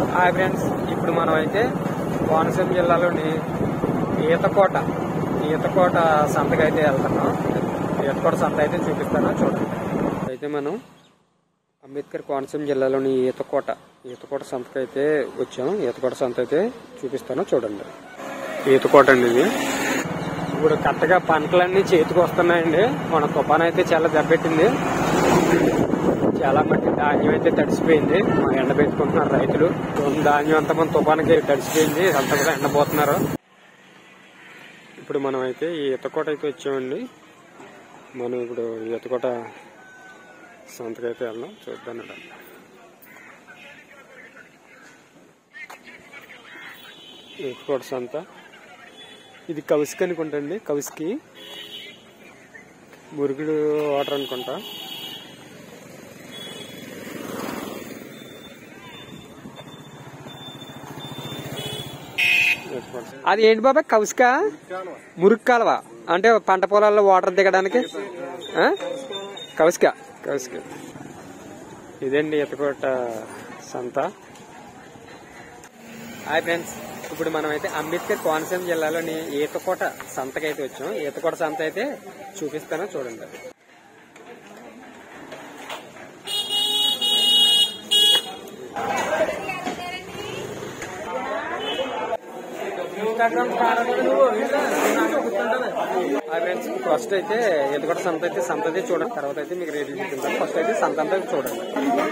Hi friends ఇప్పుడు మనం అయితే కోనసీమ జిల్లాలోని ఈతకోట ఈతకోట సంతకి అయితే వెళ్తున్నాం ఈతకోట సంత అయితే చూపిస్తాను చూడండి అయితే మనం అంబేద్కర్ కోనసీమ జిల్లాలోని ఈతకోట ఈతకోట సంతకి అయితే వచ్చాం ఈతకోట సంత అయితే చూపిస్తాను చూడండి ఈతకోట అండి ఇది ఇప్పుడు కరెక్ట్గా పంటలన్నీ చేతికి వస్తున్నాయండి మన తుఫాన్ అయితే చాలా దెబ్బెట్టింది చాలా మట్టి ధాన్యం అయితే తడిసిపోయింది మా ఎండ పెట్టుకుంటున్నారు రైతులు ధాన్యం అంతా మన తుఫానికి తడిసిపోయింది అంతా కూడా ఎండబోతున్నారు ఇప్పుడు మనం అయితే ఈ ఈతకోట అయితే వచ్చామండి మనం ఇప్పుడు ఈతకోట సంతకైతే వెళ్దాం చూద్దాం ఈతకోట సంత ఇది కౌసికి అనుకుంటండి కౌసికి మురుగుడు వాటర్ అనుకుంటా అది ఏంటి బాబా కౌసిక మురుగు కాలువ అంటే పంట పొలాల్లో వాటర్ దిగడానికి ఆ? కౌసిక కౌసిక ఇదండి ఎత్తకోట సంత హాయ్ ఫ్రెండ్స్ ఇప్పుడు మనం అయితే అంబేద్కర్ కోనసీమ జిల్లాలోని ఈతకోట సంతకైతే వచ్చాం ఈతకోట సంత అయితే చూపిస్తాను చూడండి హాయ్ ఫ్రెండ్స్ ఫస్ట్ అయితే ఈతకోట సంత అయితే సంత అయితే చూడండి తర్వాత అయితే మీకు రేట్లు చూపించాను ఫస్ట్ అయితే సంత అంతా చూడండి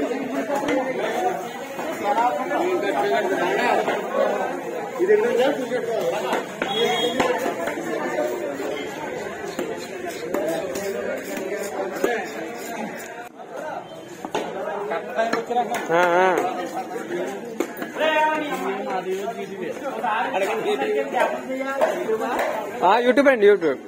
ఆ, ఆ. ఆ, యూట్యూబ్ అండి యూట్యూబ్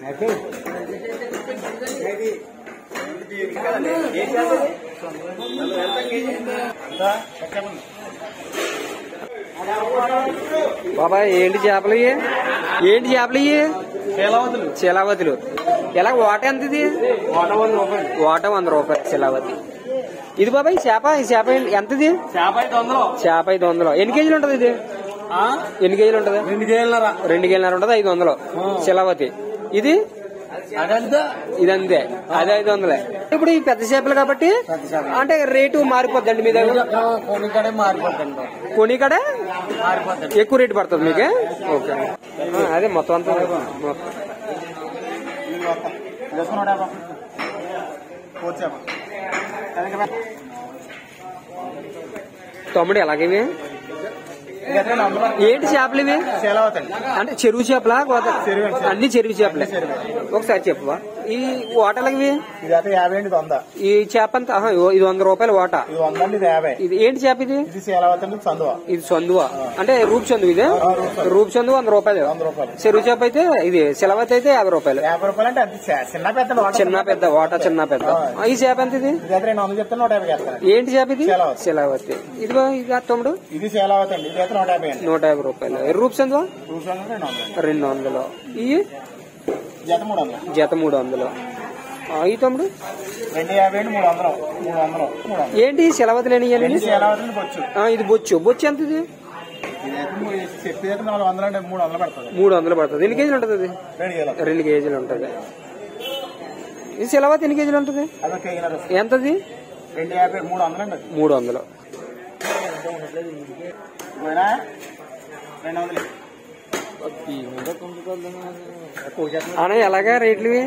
బాబా ఏంటి చేపలు ఇయ్యి? ఏంటి చేపలు ఇయ్యి? శిలావతులు ఎలా వాట ఎంత ఇది వాట వంద రూపాయలు శిలావతి ఇది బాబాయ్ చేప ఈ చేప ఏంటి- ఎంత ఇది చేప ఐదు వందలు చేప ఐదు వందలు ఎన్ని కేజీలు ఉంటది ఇది ఆ? ఎన్ని కేజీలు ఉంటది రెండు కేజీలరా రెండు కేజీలన్నర ఉంటది ఐదు వందలు శిలావతి ఇది అదంతా ఇదంతే అది ఐదు వందలే ఇప్పుడు ఈ పెద్ద చేపలు కాబట్టి అంటే రేటు మారిపోద్దండి మీ దగ్గర కొన్ని కడే మారిపోతుంది కొని కడ మారిపోతుంది ఎక్కువ రేటు పడుతుంది మీకు ఓకే ఆ, అదే మొత్తం అంతా మొత్తం. తమ్ముడు ఎలాగేవి ఏంటి చేపలు ఇవి అంటే చెరువు చేపలా గోదా అన్ని చెరువు చేపలే ఒకసారి చెప్పవా ఈ ఓటలకి ఇవి ఇదైతే యాభై అండి ఇది వంద ఈ చేప అంతా ఆహా, ఇగో ఇది వంద రూపాయలు ఓట ఇది వంద అండి ఇది యాభై ఇది ఏంటి చేప ఇది ఇది శీలవతి అండి చందువ ఇది చందువ అంటే రూప్ చందువ ఇది రూప్ చందువ వంద రూపాయలు వంద రూపాయలు చెరువు చేప అయితే ఇది సిలవత్ అయితే యాభై రూపాయలు యాభై రూపాయలు అంటే అది చే- చిన్న పెద్ద నోట చిన్న పెద్ద ఓట చిన్న పెద్ద ఆ, ఈ చేప ఎంత ఇది ఇది అయితే రెండు వందలు చెప్తే నూట యాభై చేస్తాను ఏంటి చేప ఇది శిలావతి. శిలావతి ఇదిగో ఇది ఆ తమ్ముడు ఇది శీలవతి అండి ఇది అయితే నూట యాభై అండి నూట యాభై రూపాయలు రూప్ చందువ రూపాయలు రెండు వందలు రెండు వందలు ఈ జత మూడు వందలు జత మూడు వందలు ఆ, ఈ తమ్ముడు రెండు యాభై అండి మూడు వందలు మూడు వందలు మూడు వందలు ఏంటి శిలవతి లేని ఇది శీలవతి అండి బొచ్చు ఇది బొచ్చు బొచ్చు ఎంత ఇది ఇదైతే మూ- చెప్పి అయితే నాలుగు వందలు అంటే మూడు వందలు పడుతుంది మూడు వందలు పడుతుంది ఎన్ని కేజీలు ఉంటుంది అది రెండు కేజీలు రెండు కేజీలు ఉంటుంది ఇది శిలవతి ఎన్ని కేజీలు ఉంటుంది అదొక కేజీన్నర ఎంతది రెండు యాభై మూడు వందలు అండి అది మూడు వందలు పోయినా రెండు వందలు అన్న ఎలాగా రేట్లు ఇవి?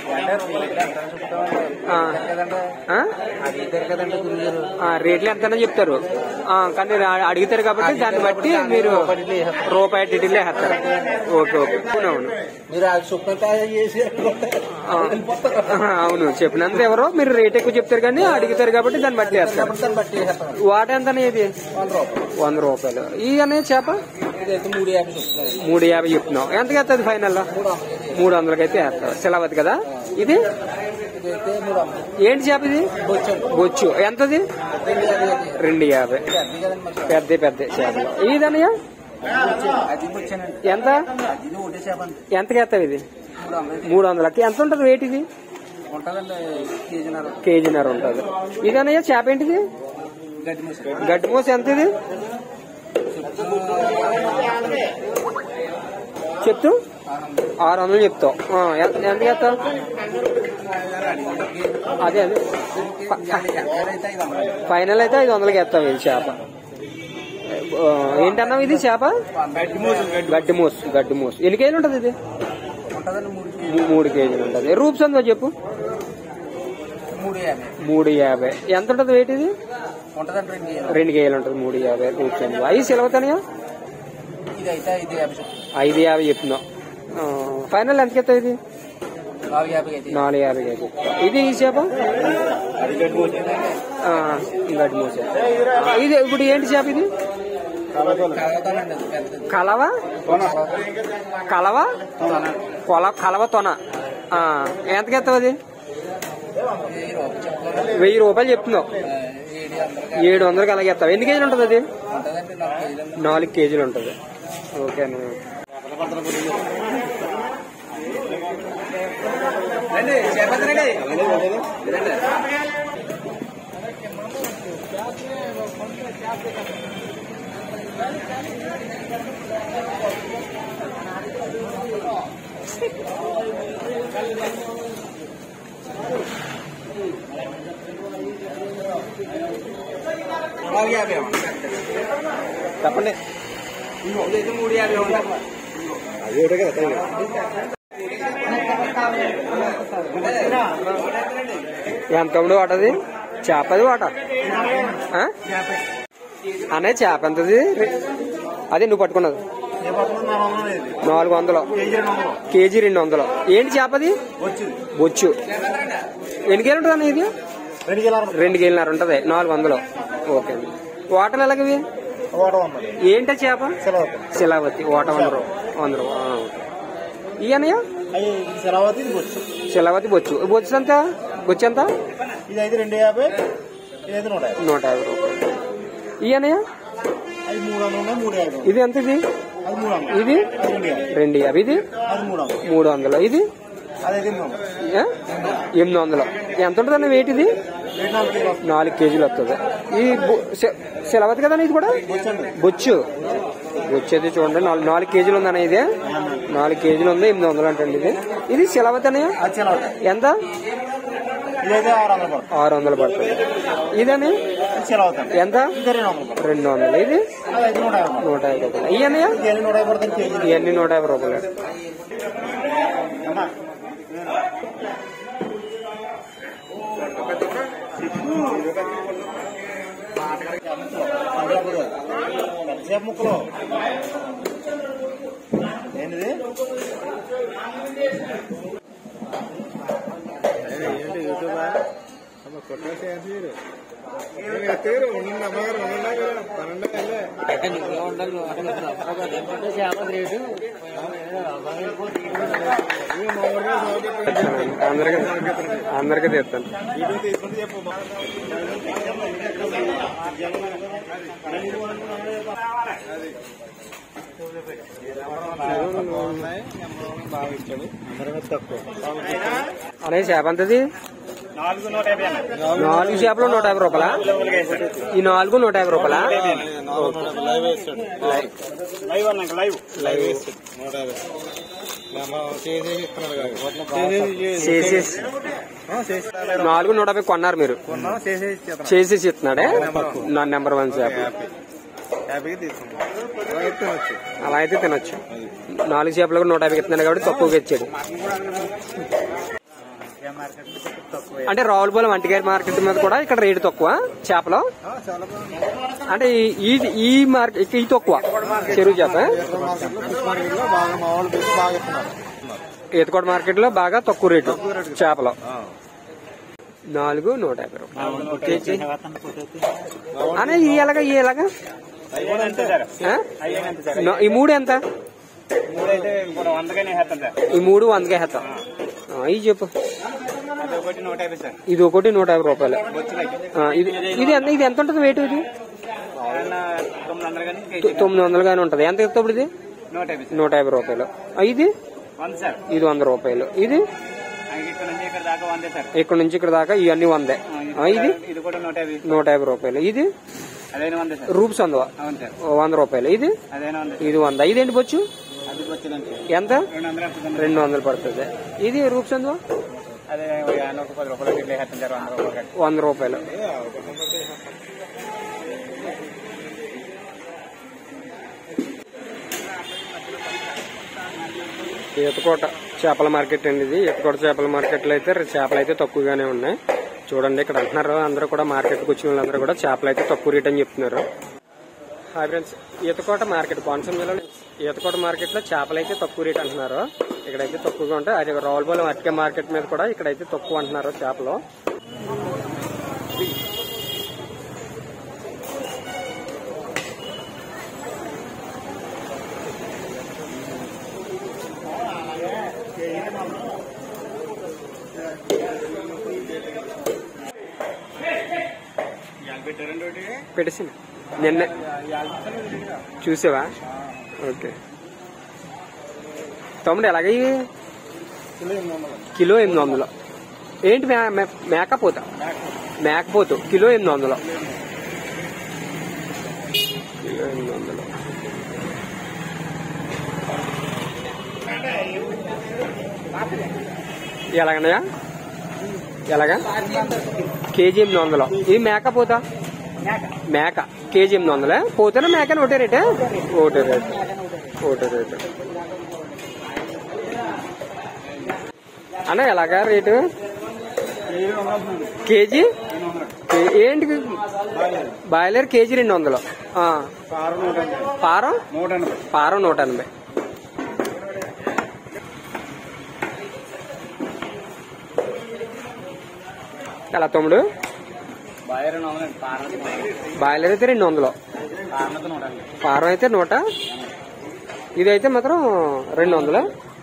ఆ. ఆ? ఆ, రేట్లు ఎంతైనా చెప్తారు ఆ, కానీ రా- అడుగుతారు కాబట్టి దాన్ని బట్టి మీరు రూపాయి టిటిలే వేస్తారు ఓకే ఓకే అవును అవును మీరు అది సుఖంగా చేసి ఆ. అవును చెప్పినంత ఎవరో మీరు రేట్ ఎక్కువ చెప్తారు కానీ అడుగుతారు కాబట్టి దాన్ని బట్టి వేస్తారు బట్టి వేస్తాం వాట ఎంత ఇది వంద రూపాయలు వంద రూపాయలు ఈ అనేది చేప ఇదైతే మూడు యాభై చెప్తాను మూడు యాభై చెప్తున్నావు ఎంతకి వేస్తుంది ఫైనల్ మూడు వందలకి అయితే వేస్తావు సెలవతి కదా ఇది ఇదైతే మూడు వందలు ఏంటి చేప ఇది బొచ్చండి బొచ్చు ఎంతది రెండు యాభై అది. రెండు యాభై అది కదండి మరి. పెద్ద పెద్ద చేపలు ఇదన్నయ్య అది బొచ్చానండి ఎంత అది ఒకటే చేప అండి ఎంతకి వేస్తావు ఇది మూడు వందలు మూడు వందలకి ఎంత ఉంటుంది వెయిట్ ఇది ఉంటుందండి కేజీన్నర కేజీన్నర ఉంటుంది ఇదన్నయ్య చేప ఏంటిది గడ్డి మోసం గడ్డి మోస ఎంత ఇది చెప్తూ ఆరు వందలు చెప్తావు ఆ, ఎంత ఎంత చెప్తావు అదే అదే ఫ- అయితే ఐదు వందలు ఫైనల్ అయితే ఐదు వందలకి వేస్తావు ఇది చేప ఆ, ఏంటన్నావు ఇది చేప గడ్డి మూస్ గడ్డి మూస్ ఎన్ని కేజీలు ఉంటుంది ఇది ఉంటుందండి మూడు మూ- మూడు కేజీలు ఉంటుంది రూప్స్ అందో చెప్పు మూడు యాభై మూడు యాభై ఎంత ఉంటుంది వెయిట్ ఇది ఉంటుందండి రెండు కేజీలు రెండు కేజీలు ఉంటుంది మూడు యాభై రూప్స్ అందో అవి సిలవుతానయా ఇది అయితే ఐదు యాభై చెప్తాను ఐదు యాభై చెప్తున్నావు ఆ, ఫైనల్ ఎంతకి ఎత్తావు ఇది నాలుగు యాభై అయితే నాలుగు యాభై అయితే ఇది ఈ చేప ఆ, ఈ గడ్డి మూస ఆ, ఇది ఇప్పుడు ఏంటి చేప ఇది కలగతానండి అది పెద్దది కలవ కలవ కొల కలవ తొన ఆ, ఎంతకి ఎత్తావు అది వెయ్యి రూపాయలు చెప్తాను వెయ్యి రూపాయలు చెప్తున్నావు ఏడు వందలు ఏడు వందలకి అలాగే ఎత్తావు ఎన్ని కేజీలు ఉంటుంది అది ఉంటుందండి నాలుగు కేజీలు నాలుగు కేజీలు ఉంటుంది ఓకేనా రండి చేపండి నాలుగు యాభై అమ్మ. చెప్పండి ఇదైతే మూడు యాభై ఉంటుంది అది ఒకటే కదా ఎంత తమ్ముడు వాటది చేపది వాట ఆ? అనే చేప ఎంతది అదే నువ్వు పట్టుకున్నది నాలుగు వందలు కేజీ రెండు వందలు ఏంటి చేపది బొచ్చు ఎన్ని కేజీలు ఉంటుంది అన్న ఇది రెండు కేజీలన్నర ఉంటుంది నాలుగు వందలు ఓకే అండి వాటర్ ఎలాగవి ఏంట చేప శిలావతి ఓట వంద రూ- వంద రూ- ఆ. ఈ అన్నయ్య శరావతి ఇది బొచ్చు శిలావతి బొచ్చు బొచ్చు ఎంత బొచ్చు ఎంత ఇది అయితే రెండు యాభై ఇది అయితే నూట యాభై నూట యాభై రూపాయలు ఈ అన్నయ్య అది మూడు వందలు ఉన్నాయి మూడు యాభై ఇది ఎంత ఇది అది మూడు వందలు ఇది అది రెండు యాభై రెండు యాభై ఇది అది మూడు వందలు మూడు వందలు ఇది అది అయితే ఎనిమిది వందలు ఆ? ఎనిమిది వందలు ఎంత ఉంటుంది అన్న వెయిట్ ఇది రెండు నాలుగు కిలో వస్తుంది నాలుగు కేజీలు వస్తుంది ఈ బొ- శ- శిలవతి కదా ఇది కూడా బొచ్చండి బొచ్చు బొచ్చు అయితే చూడండి నాలుగు నాలుగు కేజీలు ఉందన్న ఇది నాలుగు కేజీలు ఉంది ఎనిమిది వందలు అంటండి ఇది ఇది శిలవతి అన్నయ్య అది చిలవత ఎంత ఇదైతే ఆరు వందలు పడుతుంది ఆరు వందలు పడుతుంది ఇదని ఇది చిలవత ఎంత ఇది రెండు వందలు పడుతుంది రెండు వందలు ఇది అది అయితే నూట యాభై పడుతుంది నూట యాభై రూపాయలు ఈ అన్నయ్య ఇది ఎన్ని నూట యాభై పడుతుంది కేజీ ఇవన్నీ నూట యాభై రూపాయలు అమ్మా సేపు ముక్కలు ఏంటిది ఏంటి యూట్యూబా కొట్టేసేయండి ఎత్తేరు ఉండండి అమ్మగారు ఉండండి పన్నెండు వెళ్ళే అందరికీ అందరికీ తెస్తాను వీడియో తీసుకుంటే చెప్పు బాగా ఇచ్చాడు అందరూ తక్కువ అనే చేప ఎంతది నాలుగు నూట యాభై నాలుగు చేపలు నూట యాభై రూపాయలా ఈ నాలుగు నూట యాభై రూపాయలా లైవ్ వేస్తాడు లైవ్ అన్నాక లైవ్ లైవ్ వేస్తాడు నూట యాభై చేసేసి ఇస్తున్నాడు చేసేసి నాలుగు నూట యాభై కొన్నారు మీరు కొన్నాం చేసేసి ఇచ్చేస్తాం చేసేసి ఇస్తున్నాడే నా నెంబర్ వన్ చేప హ్యాపీగా తీసుకుంటాం ఎత్తునొచ్చు అలా అయితే తినొచ్చు నాలుగు చేపలకు నూట యాభై ఇస్తున్నాడు కాబట్టి తక్కువగా ఇచ్చాడు అంటే రావులపాలెం వంటిగారి మార్కెట్ మీద కూడా ఇక్కడ రేటు తక్కువ చేపలు చాలా బాగుంది అంటే ఈ- ఈ ఈ మార్కెట్ ఈ తక్కువ చెరువు చేప కృష్ణాగిరిలో బాగా మా వాళ్ళు పెట్టి బాగా ఇస్తున్నారు ఈతకోట మార్కెట్ లో బాగా తక్కువ రేటు చేపలు నాలుగు నూట యాభై రూపాయలు కేజీ అనే ఈ ఎలాగా ఈ ఎలాగా ఆ? నా- ఈ మూడు ఎంత మూడైతే వందగానే వేస్తాం సార్ ఈ మూడు వందకే హెత్తాం ఇది చెప్పు అది ఒకటి నూట యాభై సార్ ఇది ఒకటి నూట యాభై రూపాయలు ఆ, ఇది ఇది ఎంత ఇది ఎంత ఉంటుంది వెయిట్ ఇది తొమ్మిది వందలు కానీ తొ- తొమ్మిది వందలు గానీ ఉంటది ఎంత ఎత్తప్పుడు ఇది నూట యాభై నూట యాభై రూపాయలు ఆ, ఇది వంద సార్ ఇది వంద రూపాయలు ఇది ఇక్కడ నుంచి ఇక్కడ దాకా వందే సార్ ఇక్కడ నుంచి ఇక్కడ దాకా ఇవన్నీ వందే ఆ, ఇది ఇది కూడా నూట యాభై నూట యాభై రూపాయలు ఇది అదేనా ఉంది సార్ రూప్స్ వందవా అవును సార్ ఓ వంద రూపాయలు ఇది అదేనా ఉంది ఇది వంద ఇదేంటి బొచ్చు అది వచ్చిందండి ఎంత రెండు వందలు వస్తుంది రెండు వందలు పడుతుంది ఇది రూప్స్ వందవా అదే యాభై ఒక పది రూపాయలు ఇట్లా వేస్తాను సార్ వంద రూపాయలు కట్టి వంద రూపాయలు ఈతకోట చేపల మార్కెట్ అండి ఇది ఈతకోట చేపల మార్కెట్లో అయితే చేపలు అయితే తక్కువగానే ఉన్నాయి చూడండి ఇక్కడ అంటున్నారు అందరూ కూడా మార్కెట్కి వచ్చిన వాళ్ళందరూ కూడా చేపలు అయితే తక్కువ రేట్ అని చెప్తున్నారు hi friends Ethakota market Konaseema జిల్లాలో ఈతకోట మార్కెట్ లో చేపలు అయితే తక్కువ రేట్ అంటున్నారు ఇక్కడైతే తక్కువగా ఉంటాయి అదే రావులపాలెం అట్కే మార్కెట్ మీద కూడా ఇక్కడైతే తక్కువ అంటున్నారు చేపలు పెట్టేసి నిన్న చూసావా ఓకే తమ్ముడు ఎలాగ ఇవి కిలో ఎనిమిది వందలు ఏంటి మే- మే- మేకపోత మేకపోతు కిలో ఎనిమిది వందలు కిలో ఎనిమిది వందలు ఎలాగన్నయ్యా ఎలాగా కేజీ ఎనిమిది వందలు ఇది మేకపోతా మేక కేజీ ఎనిమిది వందలే పోతేనా మేకని ఒకటే రేటే ఒకటే రేట్ ఒకటే రేటు అన్న ఎలాగా రేటు కేజీ కే- ఏంటి బాయిలర్ కేజీ రెండు వందలు ఆ, పారం నూట ఎనభై పారం నూట ఎనభై ఎలా తమ్ముడు బాయర్ రెండు వందలు పార్లతో బాయిలర్ అయితే రెండు వందలు పార్లతో నూట ఎనభై పారం అయితే నూట ఇదైతే మాత్రం రెండు వందలు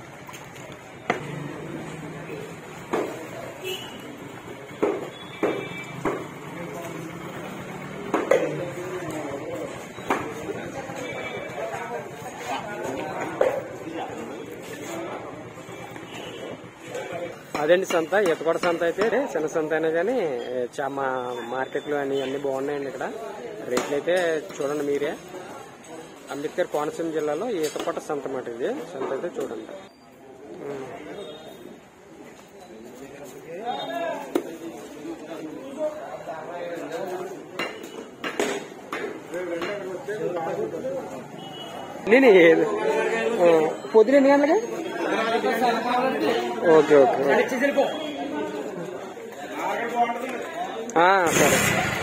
అదండి సంత ఈతకొడ సంత అయితే చిన్న సంత అయినా కానీ మా మార్కెట్లు అని అన్ని బాగున్నాయండి ఇక్కడ రేట్లు అయితే చూడండి మీరే అంబేద్కర్ కోనసీమ జిల్లాలో ఈతకొట్ట సంత మాట ఇది సంత అయితే చూడండి ఉమ్. నేను ఏది ఆ, పొద్దున ఎన్ని గంటలకి ఓకే ఓకే ఆ, సరే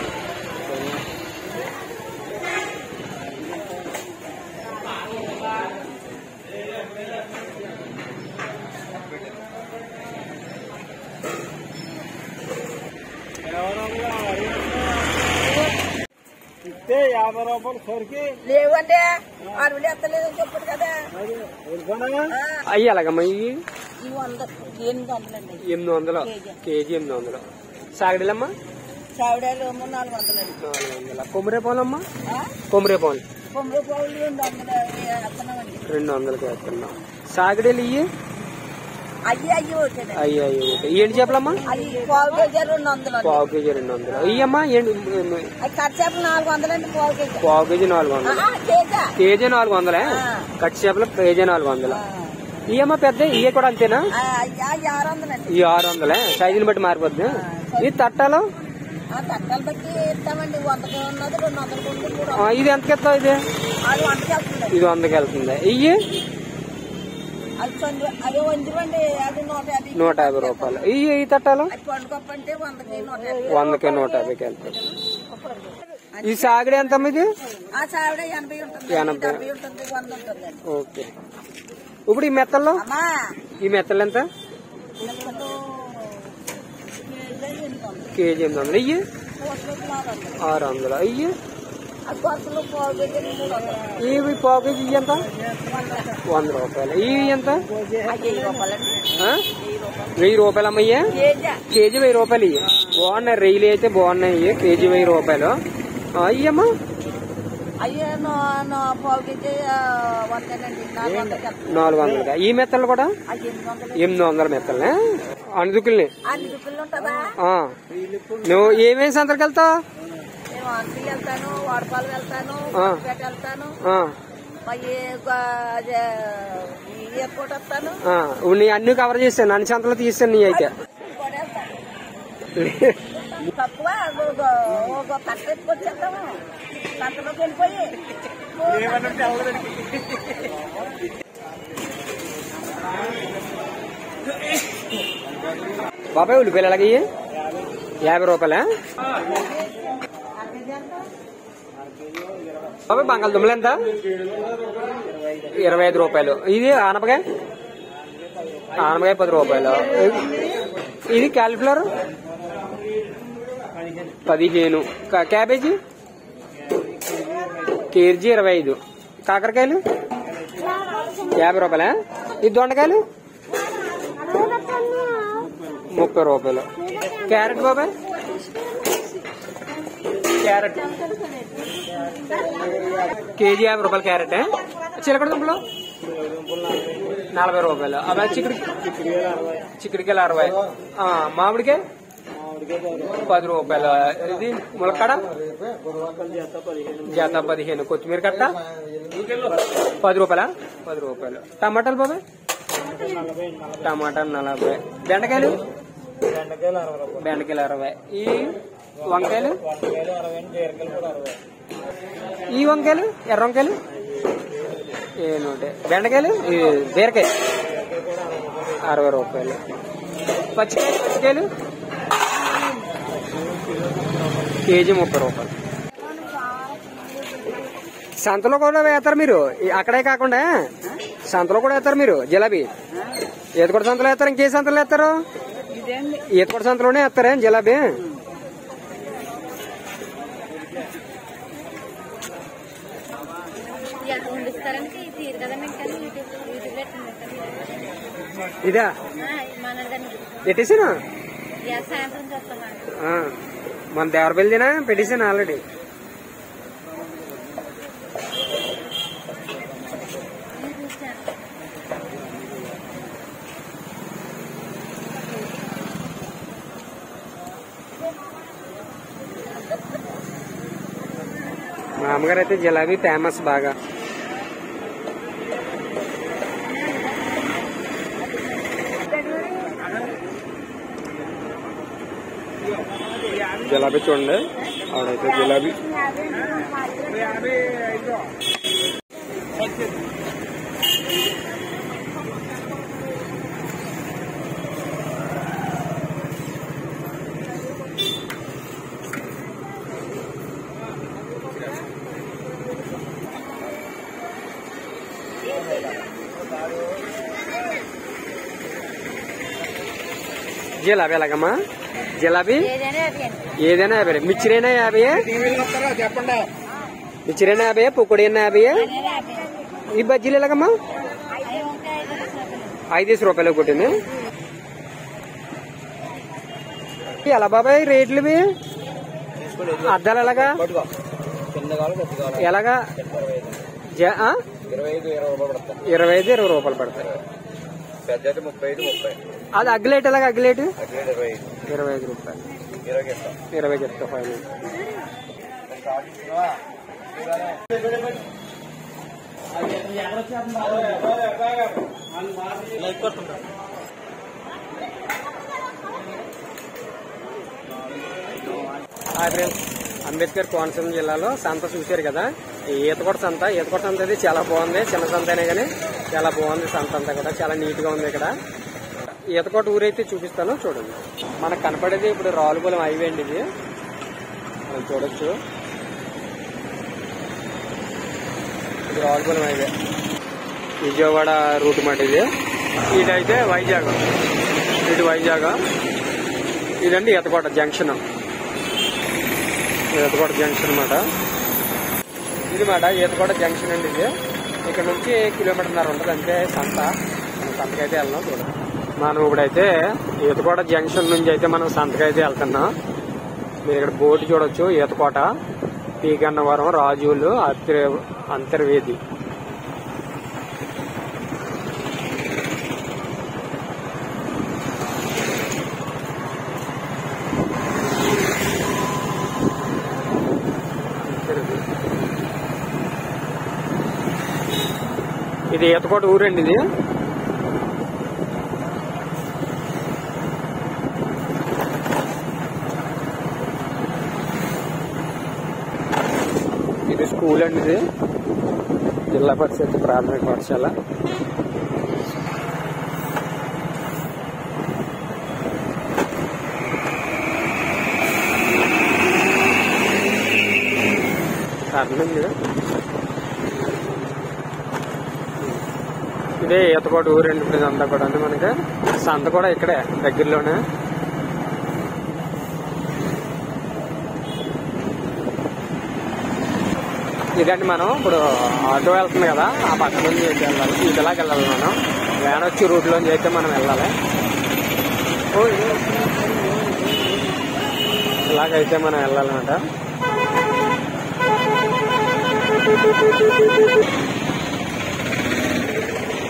ఇస్తే యాభై రూపాయలు సరికి లేవండి అరవై ఎత్తలేదని చెప్పారు కదా ఆ, అయ్యి ఎలాగమ్మా ఇవి ఈ వంద ఎనిమిది వందలండి ఎనిమిది వందలు కేజీ ఎనిమిది వందలు సాగడీలమ్మా చావిడాలు ఏమో నాలుగు వందలండి నాలుగు వందల కొమ్మరే పాలమ్మా ఆ? కొమ్మరే పాలు తొమ్మిది రూపాయలు రెండు వందలు వేస్తున్నామండి రెండు వందలకి వేస్తున్నాం సాగడీలు ఇవి అయ్యి అయ్యి ఓకేనండి అయ్యి అయ్యి ఓకే ఏంటి చేపలమ్మా అయ్యి పావు కేజీ రెండు వందలు అండి పావు కేజీ రెండు వందలు ఇయ్యమ్మా ఏంటి అవి కట్ చేపలు నాలుగు వందలండి పావు కేజీ పావు కేజీ నాలుగు వందలు ఆ, కేజా కేజీ నాలుగు వందలే ఆ. కట్టి చేపలు కేజీ నాలుగు వందలు ఇయ్యమ్మా పెద్ద ఇయ్య కూడా అంతేనా ఆ, అయ్యి అయ్యి ఆరు వందలండి ఈ ఆరు వందలే సైజుని బట్టి మారిపోద్ది ఇది తట్టాలు ఆ తట్టలు బట్టి ఇస్తామండి వందకి ఉన్నది రెండు వందలు కొంటే మూడు ఆ, ఇది ఎంతకి ఇస్తావు ఇది అది వందకి వెళ్తుంది ఇది వందకి వెళ్తుంది ఇయ్యి అది చంద్రు అదే వంజురండి అది నూట యాభై నూట యాభై రూపాయలు ఇయ్యి ఈ తట్టాలు అది పండుగప్పు అంటే వందకి నూట యాభై వందకి నూట యాభైకి వెళ్తుంది ఈ సాగడి ఎంత ఇది ఆ చావిడ ఎనభై ఉంటుంది ఎనభై. డెబ్బై ఉంటుంది వంద ఉంటుంది ఓకే ఇప్పుడు ఈ మెత్తల్లో అమ్మా ఈ మెత్తలు ఎంత లెక్కలు కేజీ ఎనిమిది వందలు. కేజీ ఎనిమిది వందలు ఇయ్యి కోట్లకు నాలుగు వందలు. ఆరు వందలు ఇయ్యి ఆ కొరతలు పావు కేజీ మూడు వందలు. ఇవి పావు కేజీ ఇయ్యి ఎంత వంద రూపాయలు ఇవి ఎంత ఆ వెయ్యి రూపాయలండి. ఆ? వెయ్యి రూపాయలు. వెయ్యి రూపాయలు అమ్మయ్యా కేజీ కేజీ వెయ్యి రూపాయలు ఇయ్యి బాగున్నాయి రైలు అయితే బాగున్నాయి ఇయ్యి కేజీ వెయ్యి రూపాయలు ఆ, ఇయ్యమ్మా అయ్యే నా- నా పావు కేజీ ఆ, వందేనండి నాలుగు వందలకి వెళ్తుంది. నాలుగు వందలుగా ఈ మెత్తలు కూడా ఆ ఎనిమిది వందలు ఎనిమిది వందల మెత్తలనే అందుకుల్ని అన్ని రూపాయలు ఉంటుందా ఆ. నువ్వు ఏమేమి సంతకి వెళ్తావు నేను ఆంటీ వెళ్తాను వాడపాలు వెళ్తాను ఆ. పేట వెళ్తాను ఆ, మళ్ళీ గ- అదే, ఈ ఎయిర్పోర్ట్ వస్తాను ఆ, ఇప్పుడు నీ అన్ని కవర్ చేశాను అన్ని సంతలో తీసాను నీ అయితే కూడా వెళ్తాను. తక్కువ ఒక ఒక కట్ట ఎత్తుకొచ్చేస్తాము కట్టలోకి వెళ్ళిపోయి బాబాయ్ ఉల్లిపాయలు ఎలాగయ్యి యాభై రూపాయలా బాబాయ్ బంగాళదుంపలు ఎంత ఇరవై ఐదు రూపాయలు ఇది ఆనపకాయ ఆనపకాయ పది రూపాయలు ఇది క్యాలిఫ్లవర్ పదిహేను కా- క్యాబేజీ కేజీ ఇరవై ఐదు కాకరకాయలు యాభై రూపాయలా ఇది దొండకాయలు ముప్పై రూపాయలు క్యారెట్ బాబాయ్ క్యారెట్ కేజీ యాభై రూపాయలు క్యారెట్ చిలకడ దుంపలు నలభై రూపాయలు అబ్బాయి చిక్కుడు చిక్కుడికాయలు అరవై ఆ, మామిడికాయ పది రూపాయలు ఇది ములక్కడ జత పదిహేను కొత్తిమీర కట్ట పది రూపాయలా పది రూపాయలు టమాటాలు బాబాయ్ టమాటా నలభై బెండకాయలు బెండకాయలు అరవై ఈ వంకాయలు ఈ వంకాయలు ఎర్ర వంకాయలు ఏ నూటే బెండకాయలు ఈ బీరకాయ అరవై రూపాయలు పచ్చికాయలు పచ్చికాయలు కేజీ ముప్పై రూపాయలు సంతలో కూడా వేస్తారు మీరు ఈ- అక్కడే కాకుండా సంతలో కూడా వేస్తారు మీరు జిలాబీ ఈతకొడ సంతలో వేస్తారు ఇంకే సంతలో వేస్తారు ఈతకొడ సంతలోనే వేస్తారా జిలాబీ ఎంత వండిస్తారంటే తీరు కదా మీకు కానీ యూట్యూబ్ యూట్యూబ్ పెట్టండి ఇదా మనదండి పెట్టేసాను ఇక సాయంత్రం చేస్తామండి ఆ, మన దేవరపల్లినా పెట్టేసాను ఆల్రెడీ నేను చూసాను మా అమ్మగారు అయితే జిలాబీ ఫేమస్ బాగా జిలాబీ చూడండి ఆవిడైతే జిలాబీ జిలాబీ ఎలాగమ్మా జిలాబీ ఏదైనా అవి అండి ఏదైనా యాభై మిచ్చిరైనా యాభై చెప్పండి మిచ్చిరైనా యాభై పుక్కుడైనా యాభై అనేది యాభై అండి ఈ బజ్జీలు ఎలాగమ్మా అవి ఉంటే ఐదు రూపాయలు ఐదేసి రూపాయలు కొట్టింది ఎలా బాబాయ్ రేట్లు ఇవి? అద్దాలు ఎలాగా చిన్న కావాలి పెద్ద కావాలి ఎలాగా జ- ఆ? ఇరవై ఐదు ఇరవై రూపాయలు పడతాయి ఇరవై ఐదు ఇరవై రూపాయలు పడతాయి పెద్ద అయితే ముప్పై ఐదు ముప్పై అది అగ్గులేట్ ఎలాగ అగ్గులేట్ అగ్రేడ్ ఇరవై ఐదు ఇరవై ఐదు రూపాయలు ఇరవై ఇస్తాం ఇరవై చెప్తా five hi friends Ambedkar Konaseema జిల్లాలో సంత చూశారు కదా ఈ ఈతకొడ సంత ఈతకొడ సంత అయితే చాలా బాగుంది చిన్న సంత అయినా కానీ చాలా బాగుంది సంత అంతా కూడా చాలా నీట్ గా ఉంది ఇక్కడ ఈతకోట ఊరైతే చూపిస్తాను చూడండి మనకు కనపడేది ఇప్పుడు రావులపాలెం హైవే అండి ఇది మనం చూడొచ్చు ఇది రావులపాలెం హైవే విజయవాడ రూట్ మాట ఇది ఇదైతే వైజాగ్ ఇది వైజాగ్ ఇదండి ఈతకోట జంక్షన్ ఈతకోట జంక్షన్ అన్నమాట ఇది మాట ఈతకోట జంక్షన్ అండి ఇది ఇక్కడ నుంచి కిలోమీటర్న్నర ఉంటుంది అంతే సంత మనం సంతకైతే వెళ్దాం చూడండి మనం ఇప్పుడైతే ఈతకోట జంక్షన్ నుంచి అయితే మనం సంతకైతే వెళ్తున్నాం మీరు ఇక్కడ బోర్డు చూడొచ్చు ఈతకోట పీగన్నవరం రాజులు అంతర్ అంతర్వేది ఇది ఈతకోట ఊరండి ఇది ఇది స్కూల్ అండి ఇది జిల్లా పరిషత్ ప్రాథమిక పాఠశాల అర్థమైంది ఇదే ఈతకోట ఊరండి ఇప్పుడు ఇదంతా కూడా అంటే మనకి సంత కూడా ఇక్కడే దగ్గరలోనే ఇదండి మనం ఇప్పుడు ఆటో వెళ్తుంది కదా ఆ పక్క నుంచి అయితే వెళ్ళాలి ఇదిలాగా వెళ్ళాలి మనం వ్యాన్ వచ్చి రూట్లోంచి అయితే మనం వెళ్ళాలి ఓ, ఇదే. ఇలాగైతే మనం వెళ్ళాలన్నమాట